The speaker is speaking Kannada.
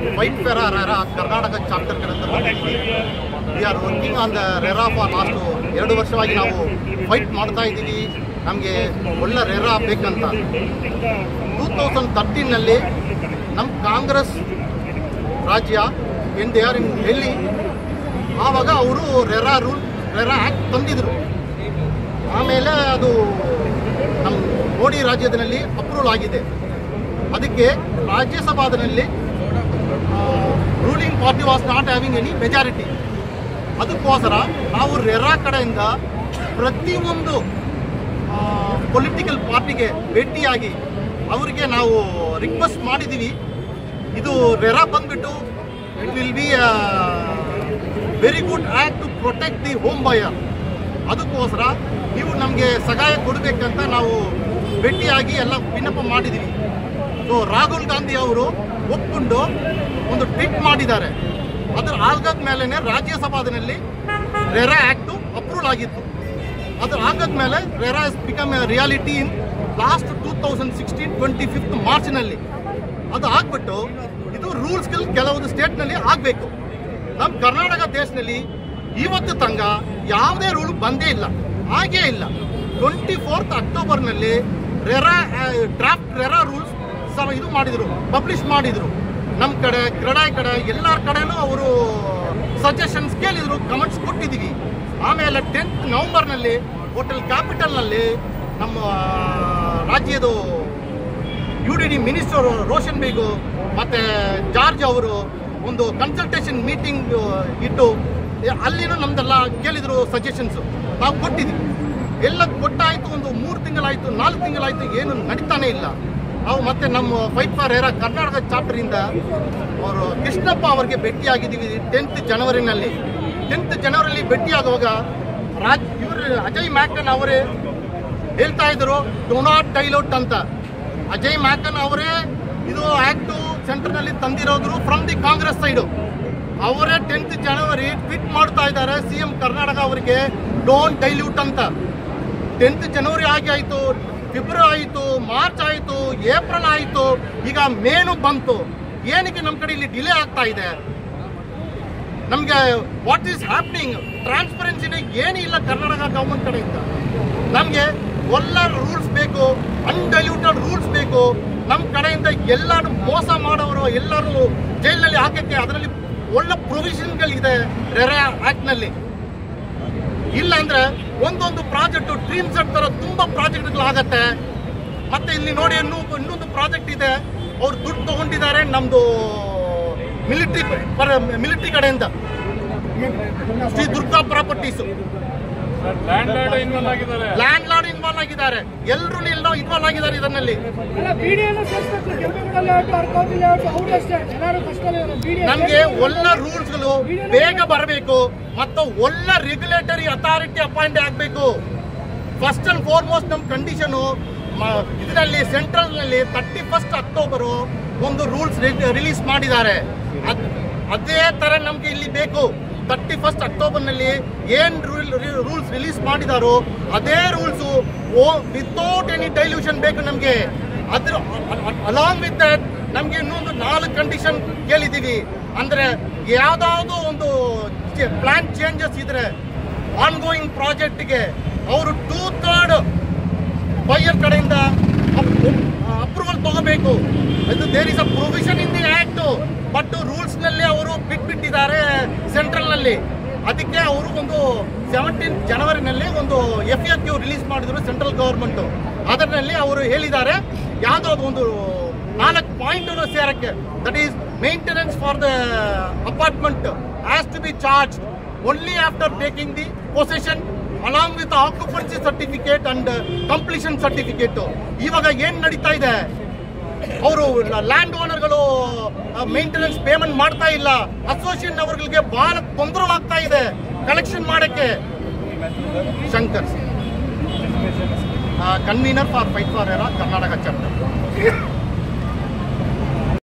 fight for RERA Karnataka chapter ಕಡೆಯಿಂದ ಬಂದಿದ್ದೀವಿ we are working on the RERA for last ಎರಡು ವರ್ಷವಾಗಿ ನಾವು ಫೈಟ್ ಮಾಡ್ತಾ ಇದ್ದೀವಿ ನಮಗೆ ಒಳ್ಳೆ ರೆರಾ ಬೇಕಂತ ಟೂ ತೌಸಂಡ್ ತರ್ಟೀನಲ್ಲಿ ನಮ್ಮ ಕಾಂಗ್ರೆಸ್ ರಾಜ್ಯ in they are in Delhi ಆವಾಗ ಅವರು ರೆರಾ ರೂಲ್ ರೆರಾ ಆ್ಯಕ್ಟ್ ತಂದಿದ್ರು ಆಮೇಲೆ ಅದು ನಮ್ಮ ಮೋಡಿ ರಾಜ್ಯದಲ್ಲಿ ಅಪ್ರೂವಲ್ ಆಗಿದೆ ಅದಕ್ಕೆ ರಾಜ್ಯಸಭಾದಲ್ಲಿ ruling party was not having any majority ಅದಕ್ಕೋಸ್ಕರ ನಾವು ರೆರಾ ಕಡೆಯಿಂದ ಪ್ರತಿಯೊಂದು ಪೊಲಿಟಿಕಲ್ ಪಾರ್ಟಿಗೆ ಭೇಟಿಯಾಗಿ ಅವರಿಗೆ ನಾವು ರಿಕ್ವೆಸ್ಟ್ ಮಾಡಿದ್ದೀವಿ ಇದು ರೆರಾ ಬಂದ್ಬಿಟ್ಟು it will be very good act to protect the home buyer ಅದಕ್ಕೋಸ್ಕರ ನೀವು ನಮಗೆ ಸಹಾಯ ಕೊಡಬೇಕಂತ ನಾವು ಭೇಟಿಯಾಗಿ ಎಲ್ಲ ವಿನ್ನಪ ಮಾಡಿದ್ದೀವಿ ಸೊ ರಾಹುಲ್ ಗಾಂಧಿ ಅವರು ಒಪ್ಕೊಂಡು ಒಂದು ಟ್ವೀಟ್ ಮಾಡಿದ್ದಾರೆ ಅದ್ರ ಆಗದ ಮೇಲೇ ರಾಜ್ಯಸಭಾದಲ್ಲಿ ರೆರಾ ಆ್ಯಕ್ಟು ಅಪ್ರೂವಲ್ ಆಗಿತ್ತು ಅದ್ರ ಆಗದ ಮೇಲೆ RERA is become a reality in last two thousand sixteen twenty fifth ಮಾರ್ಚ್ನಲ್ಲಿ ಅದು ಆಗ್ಬಿಟ್ಟು ಇದು ರೂಲ್ಸ್ಗಳು ಕೆಲವೊಂದು ಸ್ಟೇಟ್ನಲ್ಲಿ ಆಗಬೇಕು ನಮ್ಮ ಕರ್ನಾಟಕ ದೇಶದಲ್ಲಿ ಇವತ್ತು ತನಕ ಯಾವುದೇ ರೂಲ್ ಬಂದೇ ಇಲ್ಲ ಹಾಗೇ ಇಲ್ಲ ಟ್ವೆಂಟಿ ಫೋರ್ತ್ ಅಕ್ಟೋಬರ್ನಲ್ಲಿ ರೆರಾ ಡ್ರಾಫ್ಟ್ ರೆರಾ ರೂಲ್ಸ್ ಸಹ ಇದು ಮಾಡಿದರು ಪಬ್ಲಿಷ್ ಮಾಡಿದರು ನಮ್ಮ ಕಡೆ ಕ್ರೀಡಾ ಕಡೆ ಎಲ್ಲರ ಕಡೆನೂ ಅವರು ಸಜೆಷನ್ಸ್ ಕೇಳಿದರು ಕಮೆಂಟ್ಸ್ ಕೊಟ್ಟಿದ್ದೀವಿ ಆಮೇಲೆ ಟೆಂತ್ ನವಂಬರ್ನಲ್ಲಿ ಹೋಟೆಲ್ ಕ್ಯಾಪಿಟಲ್ನಲ್ಲಿ ನಮ್ಮ ರಾಜ್ಯದ U D D minister Roshan Baig ಮತ್ತು ಜಾರ್ಜ್ ಅವರು ಒಂದು ಕನ್ಸಲ್ಟೇಷನ್ ಮೀಟಿಂಗ್ ಇಟ್ಟು ಅಲ್ಲಿನೂ ನಮ್ದೆಲ್ಲ ಕೇಳಿದರು ಸಜೆಷನ್ಸು ನಾವು ಕೊಟ್ಟಿದ್ದೀವಿ ಎಲ್ಲ ಕೊಟ್ಟಾಯಿತು ಒಂದು ಮೂರು ತಿಂಗಳಾಯಿತು ನಾಲ್ಕು ತಿಂಗಳಾಯಿತು ಏನು ನಡೀತಾನೆ ಇಲ್ಲ ನಾವು ಮತ್ತೆ ನಮ್ಮ ಫೈಟ್ ಫಾರ್ ಏರಾ ಕರ್ನಾಟಕ ಚಾಪ್ಟರಿಂದ ಅವರು ಕೃಷ್ಣಪ್ಪ ಅವರಿಗೆ ಭೇಟಿಯಾಗಿದ್ದೀವಿ ಟೆಂತ್ ಜನವರಿನಲ್ಲಿ ಟೆಂತ್ ಜನವರಿಲಿ ಭೇಟಿಯಾಗುವಾಗ ರಾಜ್ ಇವರು ಅಜಯ್ ಮ್ಯಾಕನ್ ಅವರೇ ಹೇಳ್ತಾ ಇದ್ರು ಡೋ ನಾಟ್ ಡೈಲೌಟ್ ಅಂತ ಅಜಯ್ ಮ್ಯಾಕನ್ ಅವರೇ ಇದು ಆಕ್ಟು ಸೆಂಟರ್ನಲ್ಲಿ ತಂದಿರೋದ್ರು ಫ್ರಮ್ ದಿ ಕಾಂಗ್ರೆಸ್ ಸೈಡು ಅವರೇ ಟೆಂತ್ ಜನವರಿ ಟ್ವೀಟ್ ಮಾಡ್ತಾ ಇದ್ದಾರೆ ಸಿ ಎಂ ಕರ್ನಾಟಕ ಅವರಿಗೆ ಡೋಂಟ್ ಡೈಲ್ಯೂಟ್ ಅಂತ ಟೆಂತ್ ಜನವರಿ ಆಗಿ ಆಯಿತು ಫೆಬ್ರವರಿ ಆಯಿತು ಮಾರ್ಚ್ ಆಯಿತು ಏಪ್ರಿಲ್ ಆಯಿತು ಈಗ ಮೇನು ಬಂತು ಏನಕ್ಕೆ ನಮ್ಮ ಕಡೆ ಇಲ್ಲಿ ಡಿಲೇ ಆಗ್ತಾ ಇದೆ ನಮಗೆ ವಾಟ್ ಈಸ್ ಹ್ಯಾಪ್ನಿಂಗ್ ಟ್ರಾನ್ಸ್ಪರೆನ್ಸಿನ ಏನೂ ಇಲ್ಲ ಕರ್ನಾಟಕ ಗೌರ್ಮೆಂಟ್ ಕಡೆಯಿಂದ ನಮಗೆ ಒಳ್ಳೆ ರೂಲ್ಸ್ ಬೇಕು ಅನ್ಡೈಲ್ಯೂಟೆಡ್ ರೂಲ್ಸ್ ಬೇಕು ನಮ್ಮ ಕಡೆಯಿಂದ ಎಲ್ಲರೂ ಮೋಸ ಮಾಡೋರು ಎಲ್ಲರೂ ಜೈಲಿನಲ್ಲಿ ಹಾಕಕ್ಕೆ ಅದರಲ್ಲಿ ಒಳ್ಳೆ ಪ್ರೊವಿಷನ್ಗಳಿದೆ ರೆರಾ ಆ್ಯಕ್ಟ್ನಲ್ಲಿ ಇಲ್ಲ ಅಂದ್ರೆ ಒಂದೊಂದು ಪ್ರಾಜೆಕ್ಟ್ ಡ್ರೀಮ್ ಸೆಟ್ ತರ ತುಂಬಾ ಪ್ರಾಜೆಕ್ಟ್ಗಳು ಆಗತ್ತೆ ಮತ್ತೆ ಇಲ್ಲಿ ನೋಡಿ ಇನ್ನೂ ಇನ್ನೊಂದು ಪ್ರಾಜೆಕ್ಟ್ ಇದೆ ಅವ್ರು ದುಡ್ಡು ತಗೊಂಡಿದ್ದಾರೆ ನಮ್ದು ಮಿಲಿಟರಿ ಮಿಲಿಟರಿ ಕಡೆಯಿಂದ Shri Durga properties landlord involve ಆಗಿದ್ದಾರೆ ಲ್ಯಾಂಡ್ ಲಾರ್ಡ್ ಇನ್ವಾಲ್ವ್ ಆಗಿದ್ದಾರೆ ಎಲ್ಲರೂ ಎಲ್ಲೋ ಇನ್ವಾಲ್ವ್ ಆಗಿದ್ದಾರೆ ಇದರಲ್ಲಿ ಅಲ್ಲ ಬಿಡಿಯನ್ನು ಸೇರಿಸ್ಬೇಕು ಕೆಂಪೇಗೌಡ ಲೇಔಟ್ ಅರ್ಕೋಟಿ ಲೇಔಟ್ ಅವರು ಅಷ್ಟೇ ಎಲ್ಲರೂ ಕಷ್ಟದಲ್ಲಿ ಬಿಡಿ ನಮ್ಗೆ ಒಳ್ಳೆ ರೂಲ್ಸ್ಗಳು ಬೇಗ ಬರಬೇಕು ಮತ್ತು ಒಳ್ಳೆ ರೆಗ್ಯುಲೇಟರಿ ಅಥಾರಿಟಿ ಅಪಾಯಿಂಟ್ ಆಗಬೇಕು ಫಸ್ಟ್ ಅಂಡ್ ಫಾರ್ಮೋಸ್ಟ್ ನಮ್ಮ ಕಂಡೀಷನು ಇದರಲ್ಲಿ ಸೆಂಟ್ರಲ್ನಲ್ಲಿ ತರ್ಟಿ ಫಸ್ಟ್ ಅಕ್ಟೋಬರು ಒಂದು ರೂಲ್ಸ್ ರಿಲೀಸ್ ಮಾಡಿದ್ದಾರೆ ಅದ್ ಅದೇ ಥರ ನಮಗೆ ಇಲ್ಲಿ ಬೇಕು ತರ್ಟಿ ಫಸ್ಟ್ ಅಕ್ಟೋಬರ್ನಲ್ಲಿ ಏನು ರೂಲ್ಸ್ ರಿಲೀಸ್ ಮಾಡಿದಾರೋ ಅದೇ ರೂಲ್ಸು ಓ ವಿತೌಟ್ ಎನಿ ಡೈಲ್ಯೂಷನ್ ಬೇಕು ನಮಗೆ ಅದ್ರ ಅಲಾಂಗ್ ವಿತ್ ದಟ್ ನಮಗೆ ಇನ್ನೊಂದು ನಾಲ್ಕು ಕಂಡೀಷನ್ ಕೇಳಿದ್ದೀವಿ ಅಂದರೆ ಯಾವುದಾದ್ರು ಒಂದು ಪ್ಲಾನ್ ಚೇಂಜಸ್ ಇದ್ರೆ ಆನ್ ಗೋಯಿಂಗ್ ಪ್ರಾಜೆಕ್ಟ್ಗೆ ಅವರು ಟೂ ಥರ್ಡ್ ಬೈಯರ್ ಕಡೆಯಿಂದ ಅಪ್ರೂವಲ್ ತಗೋಬೇಕು ಇದು there is a provision in the act but rules ನಲ್ಲಿ ಅವರು ಬಿಟ್ಬಿಟ್ಟಿದ್ದಾರೆ ಸೆಂಟ್ರಲ್ ನಲ್ಲಿ ಅದಕ್ಕೆ ಅವರು ಒಂದು ಸೆವೆಂಟೀನ್ ಜನವರಿನಲ್ಲಿ ಒಂದು ಎಫ್ ಎ ಕ್ಯೂ ರಿಲೀಸ್ ಮಾಡಿದ್ರು ಸೆಂಟ್ರಲ್ ಗವರ್ಮೆಂಟ್ ಅದರಲ್ಲಿ ಅವರು ಹೇಳಿದ್ದಾರೆ ಯಾವುದೋ ಒಂದು ನಾಲ್ಕು ಪಾಯಿಂಟ್ ಸೇರಕ್ಕೆ that is maintenance for the apartment has to be charge only after taking the possession along with occupancy certificate and completion certificate ಇವಾಗ ಏನ್ ನಡೀತಾ ಇದೆ ಅವರು ಲ್ಯಾಂಡ್ ಓನರ್ಗಳು ಮೇಂಟೆನೆನ್ಸ್ ಪೇಮೆಂಟ್ ಮಾಡ್ತಾ ಇಲ್ಲ ಅಸೋಸಿಯೇಷನ್ ಅವರಿಗೆ ಬಹಳ ತೊಂದರೆವಾಗ್ತಾ ಇದೆ ಕಲೆಕ್ಷನ್ ಮಾಡಕ್ಕೆ Shankar convener for fight for Karnataka chapter